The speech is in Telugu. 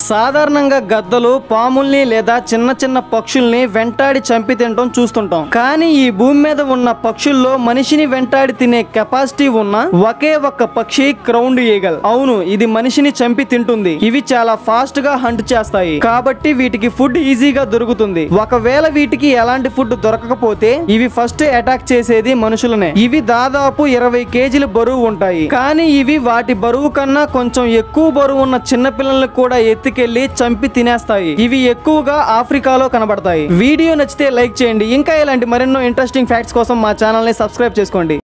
సాధారణంగా గద్దలు పాముల్ని లేదా చిన్న చిన్న పక్షుల్ని వెంటాడి చంపి తినటం చూస్తుంటాం కానీ ఈ భూమి మీద ఉన్న పక్షుల్లో మనిషిని వెంటాడి తినే కెపాసిటీ ఉన్న ఒకే ఒక్క పక్షి క్రౌండ్ ఈగల్ అవును ఇది మనిషిని చంపి తింటుంది ఇవి చాలా ఫాస్ట్ గా హంట్ చేస్తాయి కాబట్టి వీటికి ఫుడ్ ఈజీగా దొరుకుతుంది ఒకవేళ వీటికి ఎలాంటి ఫుడ్ దొరకకపోతే ఇవి ఫస్ట్ అటాక్ చేసేది మనుషులనే ఇవి దాదాపు ఇరవై కేజీల బరువు ఉంటాయి కానీ ఇవి వాటి బరువు కన్నా కొంచెం ఎక్కువ బరువు ఉన్న చిన్న పిల్లల్ని కూడా ఎత్తుకెళ్లి చంపి తినేస్తాయి ఇవి ఎక్కువగా ఆఫ్రికాలో కనబడతాయి వీడియో నచ్చితే లైక్ చేయండి ఇంకా ఇలాంటి మరెన్నో ఇంట్రెస్టింగ్ ఫ్యాక్ట్స్ కోసం మా ఛానల్ ని సబ్స్క్రైబ్ చేసుకోండి